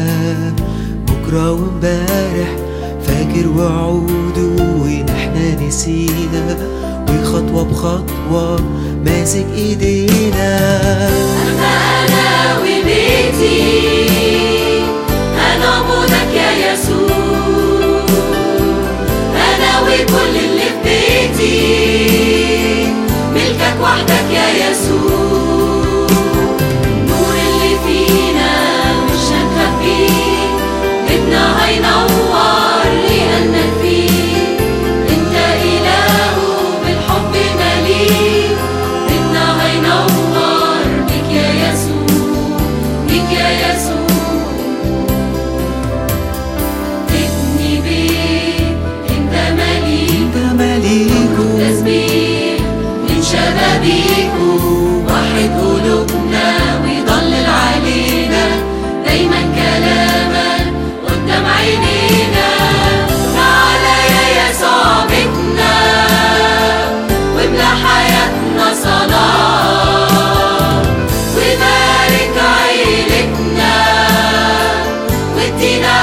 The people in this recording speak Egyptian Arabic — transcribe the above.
بكرة وامبارح فاكر وعوده ونحنا نسينا وخطوة بخطوة ماسك ايدينا أما أنا وبيتي هنعبدك يا يسوع أنا وكل اللي في بيتي ملكك وحدك يا يسوع النور اللي فينا مش هنخبيه بيتنا هينور لأنك فيه انت إله بالحب مليء بيتنا هينور بك يا يسوع بك يا يسوع ابني بيت انت مليك انت مليكه تسبيح من شبابيكه وحد قلوبنا ويضلل علينا دايما كلامك قدام عينينا تعالى يا يسوع بيتنا واملى حياتنا صلاة وبارك عيلتنا وادينا